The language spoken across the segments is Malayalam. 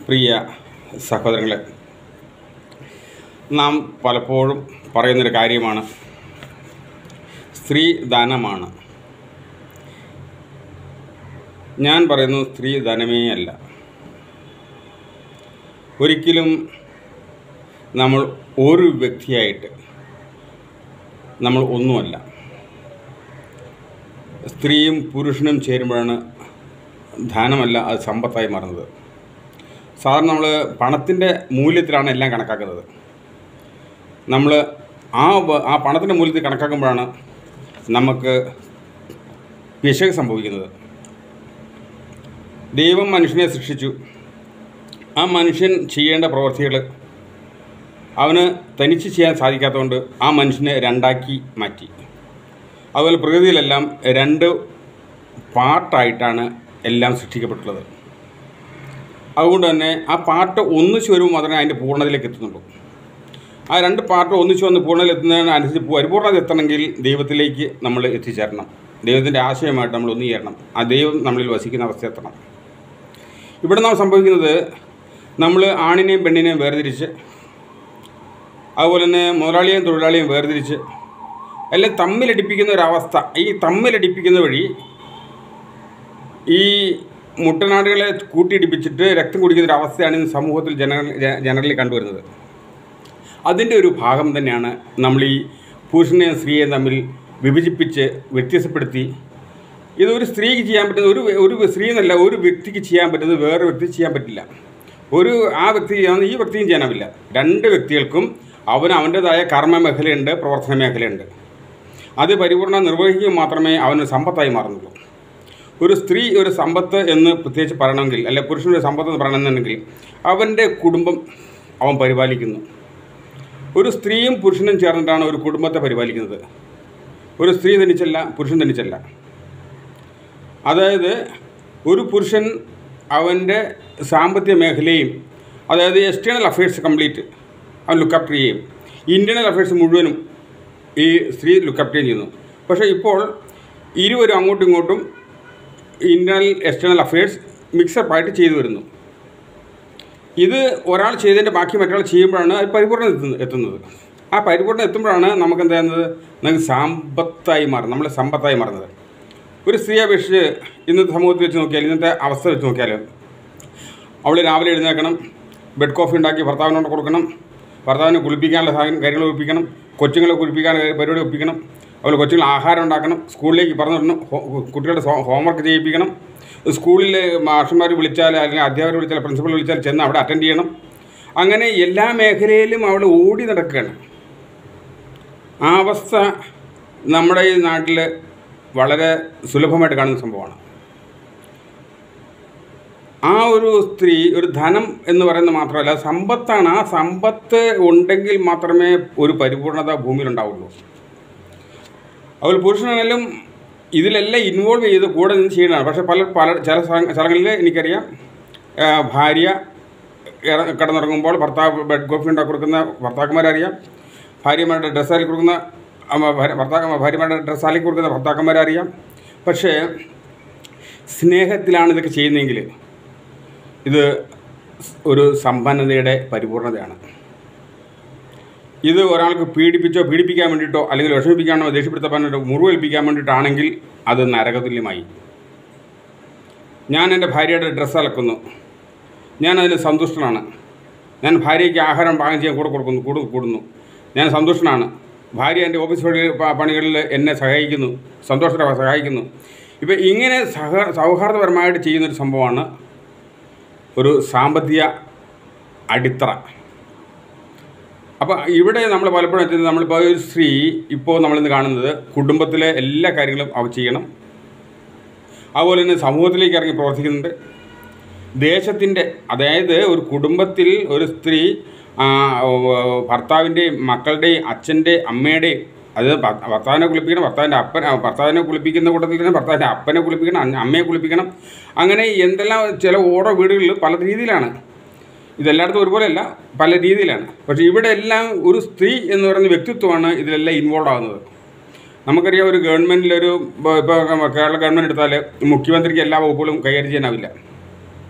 പ്രിയ സഹോദരങ്ങളെ നാം പലപ്പോഴും പറയുന്നൊരു കാര്യമാണ് സ്ത്രീ ദാനമാണ് ഞാൻ പറയുന്നത് സ്ത്രീ ധനമേ അല്ല ഒരിക്കലും നമ്മൾ ഒരു വ്യക്തിയായിട്ട് നമ്മൾ ഒന്നുമല്ല സ്ത്രീയും പുരുഷനും ചേരുമ്പോഴാണ് ധനമല്ല അത് സമ്പത്തായി മാറുന്നത് സാധാരണ നമ്മൾ പണത്തിൻ്റെ മൂല്യത്തിലാണ് എല്ലാം കണക്കാക്കുന്നത് നമ്മൾ ആ വ- ആ പണത്തിൻ്റെ മൂല്യത്തിൽ കണക്കാക്കുമ്പോഴാണ് നമുക്ക് പിശക് സംഭവിക്കുന്നത് ദൈവം മനുഷ്യനെ സൃഷ്ടിച്ചു ആ മനുഷ്യൻ ചെയ്യേണ്ട പ്രവൃത്തികൾ അവന് തനിച്ച് ചെയ്യാൻ സാധിക്കാത്തതുകൊണ്ട് ആ മനുഷ്യനെ രണ്ടാക്കി മാറ്റി അതുപോലെ പ്രകൃതിയിലെല്ലാം രണ്ട് പാർട്ടായിട്ടാണ് എല്ലാം സൃഷ്ടിക്കപ്പെട്ടുള്ളത് അതുകൊണ്ട് തന്നെ ആ പാർട്ട് ഒന്നിച്ച് വരുമ്പോൾ മാത്രമേ അതിൻ്റെ പൂർണ്ണതയിലേക്ക് എത്തുന്നുള്ളൂ ആ രണ്ട് പാർട്ട് ഒന്നിച്ച് വന്ന് പൂർണ്ണതയിൽ എത്തുന്നതിനനുസരിച്ച് പരിപൂർണ്ണത എത്തണമെങ്കിൽ ദൈവത്തിലേക്ക് നമ്മൾ എത്തിച്ചേരണം ദൈവത്തിൻ്റെ ആശയമായിട്ട് നമ്മൾ ഒന്നു ചേരണം ആ ദൈവം നമ്മളിൽ വസിക്കുന്ന അവസ്ഥ എത്തണം ഇവിടെ നാം സംഭവിക്കുന്നത് നമ്മൾ ആണിനെയും പെണ്ണിനെയും വേർതിരിച്ച് അതുപോലെ തന്നെ മുതലാളിയെയും തൊഴിലാളിയെയും വേർതിരിച്ച് എല്ലാം തമ്മിലടിപ്പിക്കുന്ന ഒരവസ്ഥ ഈ തമ്മിലടിപ്പിക്കുന്ന വഴി ഈ മുട്ടനാടുകളെ കൂട്ടിയിടിപ്പിച്ചിട്ട് രക്തം കുടിക്കുന്ന ഒരു അവസ്ഥയാണ് ഇന്ന് സമൂഹത്തിൽ ജനറൽ ജനറലി കണ്ടുവരുന്നത് അതിൻ്റെ ഒരു ഭാഗം തന്നെയാണ് നമ്മൾ ഈ പുരുഷനെയും സ്ത്രീയെയും തമ്മിൽ വിഭജിപ്പിച്ച് വ്യത്യസ്തപ്പെടുത്തി ഇത് ഒരു സ്ത്രീക്ക് ചെയ്യാൻ പറ്റുന്ന ഒരു ഒരു സ്ത്രീ എന്നല്ല ഒരു വ്യക്തിക്ക് ചെയ്യാൻ പറ്റുന്നത് വേറെ വ്യക്തിക്ക് ചെയ്യാൻ പറ്റില്ല ഒരു ആ വ്യക്തി ചെയ്യാവുന്ന ഈ വ്യക്തിയും ചെയ്യാനാവില്ല രണ്ട് വ്യക്തികൾക്കും അവന് അവൻ്റേതായ കർമ്മ മേഖലയുണ്ട് പ്രവർത്തന മേഖലയുണ്ട് അത് പരിപൂർണ്ണം നിർവഹിക്കുക മാത്രമേ അവന് സമ്പത്തായി മാറുന്നുള്ളൂ ഒരു സ്ത്രീ ഒരു സമ്പത്ത് എന്ന് പ്രത്യേകിച്ച് പറയണമെങ്കിൽ അല്ലെ പുരുഷനൊരു സമ്പത്ത് എന്ന് പറയണമെന്നുണ്ടെങ്കിൽ അവൻ്റെ കുടുംബം അവൻ പരിപാലിക്കുന്നു ഒരു സ്ത്രീയും പുരുഷനും ചേർന്നിട്ടാണ് ഒരു കുടുംബത്തെ പരിപാലിക്കുന്നത് ഒരു സ്ത്രീ തനിച്ചല്ല പുരുഷൻ തനിച്ചല്ല അതായത് ഒരു പുരുഷൻ അവൻ്റെ സാമ്പത്തിക മേഖലയും അതായത് എക്സ്റ്റേണൽ അഫയേഴ്സ് കംപ്ലീറ്റ് അവൻ ലുക്കപ്പ് ചെയ്യും ഇൻറ്റേണൽ അഫയേഴ്സ് മുഴുവനും ഈ സ്ത്രീ ലുക്കപ്പ് ചെയ്യുന്നു പക്ഷേ ഇപ്പോൾ ഇരുവരും അങ്ങോട്ടും ഇങ്ങോട്ടും ഇൻറ്റേണൽ എക്സ്റ്റേണൽ അഫയേഴ്സ് മിക്സപ്പ് ആയിട്ട് ചെയ്തു വരുന്നു ഇത് ഒരാൾ ചെയ്തതിൻ്റെ ബാക്കി മറ്റൊരാൾ ചെയ്യുമ്പോഴാണ് അത് പരിപൂർണ്ണം എത്തുന്നത് എത്തുന്നത് ആ പരിപൂർണ്ണം എത്തുമ്പോഴാണ് നമുക്ക് എന്താ ചെയ്യുന്നത് നമുക്ക് സമ്പത്തായി മാറുന്നത് നമ്മളെ സമ്പത്തായി മാറുന്നത് ഒരു സ്ത്രീയെ അപേക്ഷിച്ച് ഇന്നത്തെ സമൂഹത്തിൽ വെച്ച് നോക്കിയാൽ ഇന്നത്തെ അവസ്ഥ വെച്ച് നോക്കിയാൽ അവൾ രാവിലെ എഴുന്നേൽക്കണം ബെഡ് കോഫി ഉണ്ടാക്കി ഭർത്താവിനോട് കൊടുക്കണം ഭർത്താവിനെ കുളിപ്പിക്കാനുള്ള സാധനം കാര്യങ്ങൾ ഒപ്പിക്കണം കൊച്ചുങ്ങളെ കുളിപ്പിക്കാൻ പരിപാടി ഒപ്പിക്കണം അതുപോലെ കൊച്ചുങ്ങൾ ആഹാരം ഉണ്ടാക്കണം സ്കൂളിലേക്ക് പറഞ്ഞു വിടണം ഹോ- കുട്ടികളുടെ ഹോ- ഹോംവർക്ക് ചെയ്യിപ്പിക്കണം സ്കൂളിൽ മാഷന്മാർ വിളിച്ചാൽ അല്ലെങ്കിൽ അധ്യാപകർ വിളിച്ചാൽ പ്രിൻസിപ്പൾ വിളിച്ചാൽ ചെന്ന് അവിടെ അറ്റൻഡ് ചെയ്യണം അങ്ങനെ എല്ലാ മേഖലയിലും അവൾ ഓടി നടക്കുകയാണ് ആ അവസ്ഥ നമ്മുടെ ഈ നാട്ടിൽ വളരെ സുലഭമായിട്ട് കാണുന്ന സംഭവമാണ് ആ ഒരു സ്ത്രീ ഒരു ധനം എന്ന് പറയുന്നത് മാത്രമല്ല സമ്പത്താണ് ആ സമ്പത്ത് ഉണ്ടെങ്കിൽ മാത്രമേ ഒരു പരിപൂർണത ഭൂമിയിൽ ഉണ്ടാവുള്ളൂ അതുപോലെ പുരുഷനാണെങ്കിലും ഇതിലെല്ലാം ഇൻവോൾവ് ചെയ്ത് കൂടെ നിന്ന് ചെയ്യണതാണ് പക്ഷേ പല പല ചില സ്ഥല- സ്ഥലങ്ങളിൽ എനിക്കറിയാം ആ, ഭാര്യ ഇറ- കിടന്നുറങ്ങുമ്പോൾ ഭർത്താവ് ബെഡ് കോഫി ഉണ്ടാക്കി കൊടുക്കുന്ന ഭർത്താക്കന്മാരറിയാം ഭാര്യമാരുടെ ഡ്രസ്സ് അലക്കി കൊടുക്കുന്ന അമ്മ, ഭാര്യ- ഭർത്താക്ക ഭാര്യമാരുടെ ഡ്രസ്സ് അലക്കി കൊടുക്കുന്ന ഭർത്താക്കന്മാരെ അറിയാം പക്ഷേ സ്നേഹത്തിലാണ് ഇതൊക്കെ ചെയ്യുന്നതെങ്കിൽ ഇത് ഒരു സമ്പന്നതയുടെ പരിപൂർണതയാണ് ഇത് ഒരാൾക്ക് പീഡിപ്പിച്ചോ പീഡിപ്പിക്കാൻ വേണ്ടിയിട്ടോ അല്ലെങ്കിൽ വിഷമിപ്പിക്കാനോ ദേഷ്യപ്പെടുത്താൻ വേണ്ടിയിട്ടോ മുറിവേൽപ്പിക്കാൻ വേണ്ടിയിട്ടാണെങ്കിൽ അത് നരകതുല്യമായി ഞാൻ എൻ്റെ ഭാര്യയുടെ ഡ്രസ്സ് അലക്കുന്നു ഞാൻ അതിൽ സന്തുഷ്ടനാണ് ഞാൻ ഭാര്യയ്ക്ക് ആഹാരം പാകം ചെയ്യാൻ കൂടെ കൊടുക്കുന്നു കൂടു കൂടുന്നു ഞാൻ സന്തുഷ്ടനാണ് ഭാര്യ എൻ്റെ ഓഫീസ് പണി- പ- പണികളിൽ എന്നെ സഹായിക്കുന്നു സന്തോഷത്തോടെ സഹായിക്കുന്നു ഇപ്പം ഇങ്ങനെ സഹ സൗഹാർദ്ദപരമായിട്ട് ചെയ്യുന്നൊരു സംഭവമാണ് ഒരു സാമ്പത്തിക അടിത്തറ അപ്പോൾ ഇവിടെ നമ്മൾ പലപ്പോഴും എത്തുന്നത് നമ്മളിപ്പോൾ ഒരു സ്ത്രീ ഇപ്പോൾ നമ്മളിന്ന് കാണുന്നത് കുടുംബത്തിലെ എല്ലാ കാര്യങ്ങളും അവ ചെയ്യണം അതുപോലെ തന്നെ സമൂഹത്തിലേക്ക് ഇറങ്ങി പ്രവർത്തിക്കുന്നുണ്ട് ദേശത്തിൻ്റെ അതായത് ഒരു കുടുംബത്തിൽ ഒരു സ്ത്രീ ആ, ഓ, ഭർത്താവിൻ്റെയും മക്കളുടെയും അച്ഛൻ്റെയും അമ്മയുടെയും അത് ഭ- ഭർത്താവിനെ കുളിപ്പിക്കണം ഭർത്താവിൻ്റെ അപ്പൻ ആ, ഭർത്താവിനെ കുളിപ്പിക്കുന്ന കൂട്ടത്തിൽ തന്നെ ഭർത്താവിൻ്റെ അപ്പനെ കുളിപ്പിക്കണം അ- അമ്മയെ കുളിപ്പിക്കണം അങ്ങനെ എന്തെല്ലാം ചില ഓരോ വീടുകളിൽ പല രീതിയിലാണ് ഇതെല്ലായിടത്തും ഒരുപോലെയല്ല പല രീതിയിലാണ് പക്ഷേ ഇവിടെ എല്ലാം ഒരു സ്ത്രീ എന്ന് പറയുന്ന വ്യക്തിത്വമാണ് ഇതിലെല്ലാം ഇൻവോൾവ് ആകുന്നത് നമുക്കറിയാം ഒരു ഗവൺമെൻറ്റിലൊരു ഇപ്പോൾ കേരള ഗവൺമെൻറ് എടുത്താൽ മുഖ്യമന്ത്രിക്ക് എല്ലാ വകുപ്പുകളും കൈകാര്യം ചെയ്യാനാവില്ല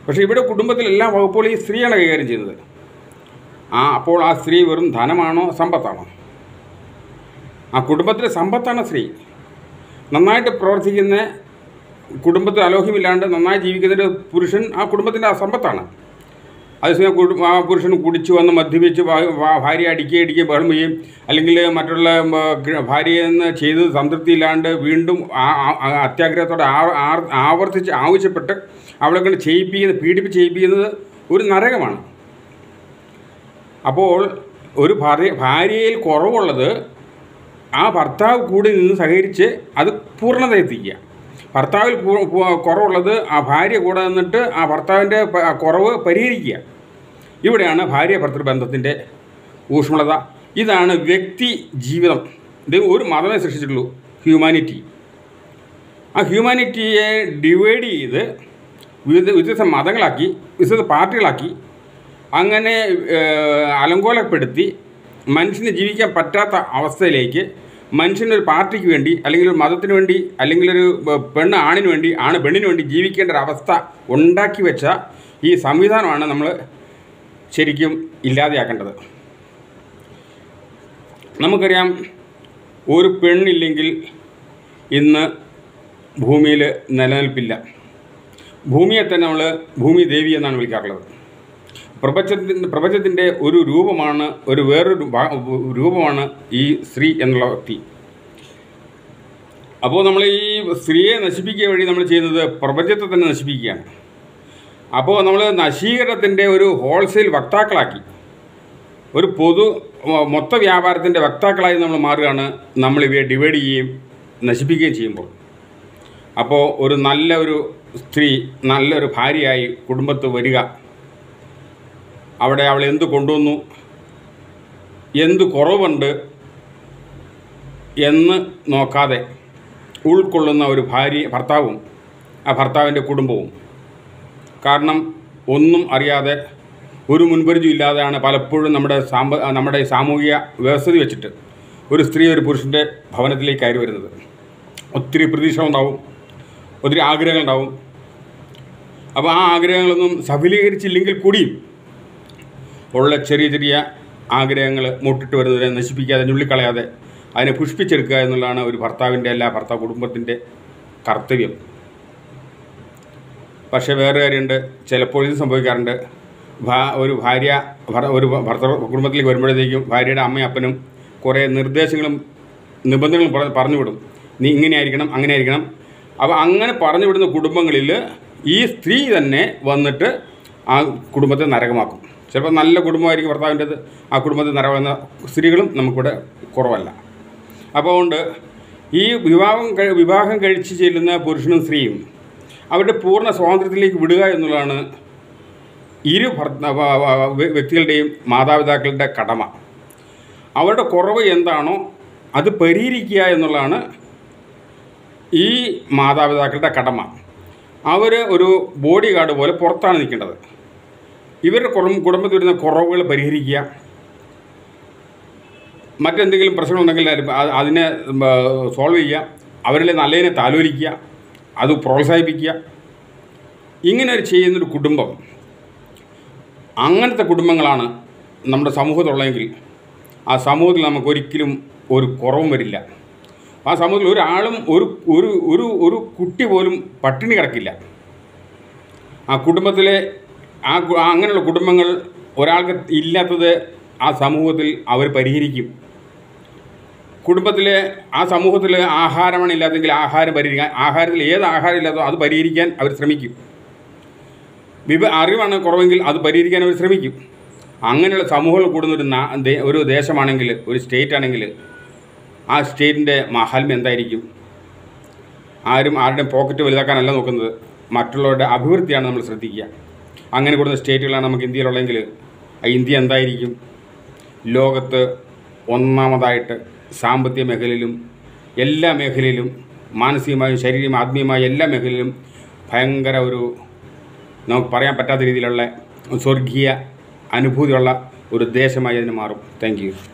പക്ഷേ ഇവിടെ കുടുംബത്തിൽ എല്ലാ വകുപ്പുകളും ഈ സ്ത്രീയാണ് കൈകാര്യം ചെയ്യുന്നത് ആ അപ്പോൾ ആ സ്ത്രീ വെറും ധനമാണോ സമ്പത്താണോ ആ കുടുംബത്തിലെ സമ്പത്താണ് സ്ത്രീ നന്നായിട്ട് പ്രവർത്തിക്കുന്ന കുടുംബത്തിൽ അലോഹ്യമില്ലാണ്ട് നന്നായി ജീവിക്കുന്ന ഒരു പുരുഷൻ ആ കുടുംബത്തിൻ്റെ ആ സമ്പത്താണ് അതേസമയം കുടു ആ പുരുഷൻ കുടിച്ചു വന്ന് മദ്യപിച്ച് ഭാ- ഭാ- ഭാര്യയെ അടിക്കുക ഇടിക്കുക ബഹളം ചെയ്യും അല്ലെങ്കിൽ മറ്റുള്ള ഉം, ഗ- ഭാര്യയെ നിന്ന് ചെയ്ത് സംതൃപ്തിയില്ലാണ്ട് വീണ്ടും ആ- ആ- ആ അത്യാഗ്രഹത്തോടെ ആ- ആ- ആവർത്തിച്ച് ആവശ്യപ്പെട്ട് അവളെ കൊണ്ട് ചെയ്യിപ്പിക്കുന്നത് പീഡിപ്പിച്ച് ചെയ്യിപ്പിക്കുന്നത് ഒരു നരകമാണ് അപ്പോൾ ഒരു ഭാര്യ ഭാര്യയിൽ കുറവുള്ളത് ആ ഭർത്താവ് കൂടി നിന്ന് സഹകരിച്ച് അത് പൂർണ്ണത എത്തിക്കുക ഭർത്താവിൽ കു- കു- കുറവുള്ളത് ആ ഭാര്യ കൂടെ നിന്നിട്ട് ആ ഭർത്താവിൻ്റെ പ- കുറവ് പരിഹരിക്കുക ഇവിടെയാണ് ഭാര്യ ഭർത്തൃ ബന്ധത്തിൻ്റെ ഊഷ്മളത ഇതാണ് വ്യക്തി ജീവിതം ഇത് ഒരു മതമേ സൃഷ്ടിച്ചിട്ടുള്ളൂ ഹ്യൂമാനിറ്റി ആ ഹ്യൂമാനിറ്റിയെ ഡിവൈഡ് ചെയ്ത് വിവിധ വ്യത്യസ്ത മതങ്ങളാക്കി വ്യത്യസ്ത പാർട്ടികളാക്കി അങ്ങനെ ഏഹ്, അലങ്കോലപ്പെടുത്തി മനുഷ്യന് ജീവിക്കാൻ പറ്റാത്ത അവസ്ഥയിലേക്ക് മനുഷ്യനൊരു പാർട്ടിക്ക് വേണ്ടി അല്ലെങ്കിൽ ഒരു മതത്തിന് വേണ്ടി അല്ലെങ്കിൽ ഒരു ഏഹ്, പെണ്ണ് ആണിന് വേണ്ടി ആണ് പെണ്ണിന് വേണ്ടി ജീവിക്കേണ്ട ഒരു അവസ്ഥ ഉണ്ടാക്കി വെച്ച ഈ സംവിധാനമാണ് നമ്മൾ ശരിക്കും ഇല്ലാതെയാക്കേണ്ടത് നമുക്കറിയാം ഒരു പെണ്ണില്ലെങ്കിൽ ഇന്ന് ഭൂമിയിൽ നിലനിൽപ്പില്ല ഭൂമിയെ തന്നെ നമ്മൾ ഭൂമി ദേവി എന്നാണ് വിളിക്കാറുള്ളത് പ്രപഞ്ചത്തിൻ്റെ പ്രപഞ്ചത്തിൻ്റെ ഒരു രൂപമാണ് ഒരു വേറൊരു ഭാ- രൂപമാണ് ഈ സ്ത്രീ എന്നുള്ള വ്യക്തി അപ്പോൾ നമ്മൾ ഈ സ്ത്രീയെ നശിപ്പിക്കുക വഴി നമ്മൾ ചെയ്യുന്നത് പ്രപഞ്ചത്തെ തന്നെ നശിപ്പിക്കുകയാണ് അപ്പോൾ നമ്മൾ നശീകരണത്തിൻ്റെ ഒരു ഹോൾസെയിൽ വക്താക്കളാക്കി ഒരു പൊതു മൊ- മൊത്ത വ്യാപാരത്തിൻ്റെ വക്താക്കളായി നമ്മൾ മാറുകയാണ് നമ്മൾ ഇവയെ ഡിവൈഡ് ചെയ്യുകയും നശിപ്പിക്കുകയും ചെയ്യുമ്പോൾ അപ്പോൾ ഒരു നല്ല ഒരു സ്ത്രീ നല്ലൊരു ഭാര്യയായി കുടുംബത്ത് വരിക അവിടെ അവൾ എന്ത് കൊണ്ടുവന്നു എന്ത് കുറവുണ്ട് എന്ന് നോക്കാതെ ഉൾക്കൊള്ളുന്ന ഒരു ഭാര്യ ഭർത്താവും ആ ഭർത്താവിൻ്റെ കുടുംബവും കാരണം ഒന്നും അറിയാതെ ഒരു മുൻപരിചയം ഇല്ലാതെയാണ് പലപ്പോഴും നമ്മുടെ സാമ്പ നമ്മുടെ സാമൂഹിക വ്യവസ്ഥിതി വെച്ചിട്ട് ഒരു സ്ത്രീ ഒരു പുരുഷൻ്റെ ഭവനത്തിലേക്ക് കയറി വരുന്നത് ഒത്തിരി പ്രതീക്ഷ ഉണ്ടാവും ഒത്തിരി ആഗ്രഹങ്ങളുണ്ടാവും അപ്പോൾ ആ ആഗ്രഹങ്ങളൊന്നും സഫലീകരിച്ചില്ലെങ്കിൽ കൂടിയും ഉള്ള ചെറിയ ചെറിയ ആഗ്രഹങ്ങൾ മുട്ടിട്ട് വരുന്നതിനെ നശിപ്പിക്കാതെ ഞുള്ളിക്കളയാതെ അതിനെ പുഷ്പിച്ചെടുക്കുക എന്നുള്ളതാണ് ഒരു ഭർത്താവിൻ്റെ എല്ലാ ഭർത്താവ് കുടുംബത്തിൻ്റെ കർത്തവ്യം പക്ഷേ വേറെ കാര്യമുണ്ട് ചിലപ്പോൾ ഇത് സംഭവിക്കാറുണ്ട് ഭാ ഒരു ഭാര്യ ഭർ- ഒരു ഭർത്ത കുടുംബത്തിലേക്ക് വരുമ്പോഴത്തേക്കും ഭാര്യയുടെ അമ്മയും അപ്പനും കുറേ നിർദ്ദേശങ്ങളും നിബന്ധനകളും പറ- പറഞ്ഞു വിടും നീ ഇങ്ങനെ ആയിരിക്കണം അങ്ങനെ ആയിരിക്കണം അപ്പോൾ അങ്ങനെ പറഞ്ഞു വിടുന്ന കുടുംബങ്ങളിൽ ഈ സ്ത്രീ തന്നെ വന്നിട്ട് ആ കുടുംബത്തെ നരകമാക്കും ചിലപ്പോൾ നല്ല കുടുംബമായിരിക്കും ഭർത്താവിൻ്റെത് ആ കുടുംബത്തിൽ നരകമാകുന്ന സ്ത്രീകളും നമുക്കിവിടെ കുറവല്ല അപ്പോൾ അതുകൊണ്ട് ഈ വിവാഹം കഴി- വിവാഹം കഴിച്ച് ചെല്ലുന്ന പുരുഷനും സ്ത്രീയും അവരുടെ പൂർണ്ണ സ്വാതന്ത്ര്യത്തിലേക്ക് വിടുക എന്നുള്ളതാണ് ഇരു ഭർത്ത വ- വ- വ്യ- വ്യക്തികളുടെയും മാതാപിതാക്കളുടെ കടമ അവരുടെ കുറവ് എന്താണോ അത് പരിഹരിക്കുക എന്നുള്ളതാണ് ഈ മാതാപിതാക്കളുടെ കടമ അവർ ഒരു ബോഡി ഗാർഡ് പോലെ പുറത്താണ് നിൽക്കേണ്ടത് ഇവരുടെ കുറവ് കുടുംബത്തിൽ വരുന്ന കുറവുകൾ പരിഹരിക്കുക മറ്റെന്തെങ്കിലും പ്രശ്നങ്ങളുണ്ടെങ്കിൽ അത് അതിനെ സോൾവ് ചെയ്യുക അവരിലെ നല്ലതിനെ താലോലിക്കുക അത് പ്രോത്സാഹിപ്പിക്കുക ഇങ്ങനെ ഒരു ചെയ്യുന്നൊരു കുടുംബം അങ്ങനത്തെ കുടുംബങ്ങളാണ് നമ്മുടെ സമൂഹത്തുള്ളതെങ്കിൽ ആ സമൂഹത്തിൽ നമുക്ക് ഒരിക്കലും ഒരു കുറവും വരില്ല ആ സമൂഹത്തിൽ ഒരാളും ഒരു ഒരു ഒരു ഒരു കുട്ടി പോലും പട്ടിണി കിടക്കില്ല ആ കുടുംബത്തിലെ ആ കു- ആ അങ്ങനെയുള്ള കുടുംബങ്ങൾ ഒരാൾക്ക് ഇല്ലാത്തത് ആ സമൂഹത്തിൽ അവർ പരിഹരിക്കും കുടുംബത്തിലെ ആ സമൂഹത്തിൽ ആഹാരമാണ് ഇല്ലാത്തെങ്കിൽ ആഹാരം പരിഹരിക്കാൻ ആഹാരത്തിൽ ഏത് ആഹാരം ഇല്ലാത്തോ അത് പരിഹരിക്കാൻ അവർ ശ്രമിക്കും വിവ അറിവാണ് കുറവെങ്കിൽ അത് പരിഹരിക്കാൻ അവർ ശ്രമിക്കും അങ്ങനെയുള്ള സമൂഹങ്ങൾ കൂടുന്ന ഒരു നാ- ദേ- ഒരു ദേശമാണെങ്കിൽ ഒരു സ്റ്റേറ്റ് ആണെങ്കിൽ ആ സ്റ്റേറ്റിൻ്റെ മഹാത്മ്യം എന്തായിരിക്കും ആരും ആരുടെയും പോക്കറ്റ് വലുതാക്കാനല്ല നോക്കുന്നത് മറ്റുള്ളവരുടെ അഭിവൃദ്ധിയാണ് നമ്മൾ ശ്രദ്ധിക്കുക അങ്ങനെ കൂടുന്ന സ്റ്റേറ്റുകളാണ് നമുക്ക് ഇന്ത്യയിലുള്ളതെങ്കിൽ ആ ഇന്ത്യ എന്തായിരിക്കും ലോകത്ത് ഒന്നാമതായിട്ട് സാമ്പത്തിക മേഖലയിലും എല്ലാ മേഖലയിലും മാനസികമായും ശാരീരികമായും ആത്മീയമായും എല്ലാ മേഖലയിലും ഭയങ്കര ഒരു നമുക്ക് പറയാൻ പറ്റാത്ത രീതിയിലുള്ള സ്വർഗീയ അനുഭൂതിയുള്ള ഒരു ദേശമായി അതിന് മാറും താങ്ക് യു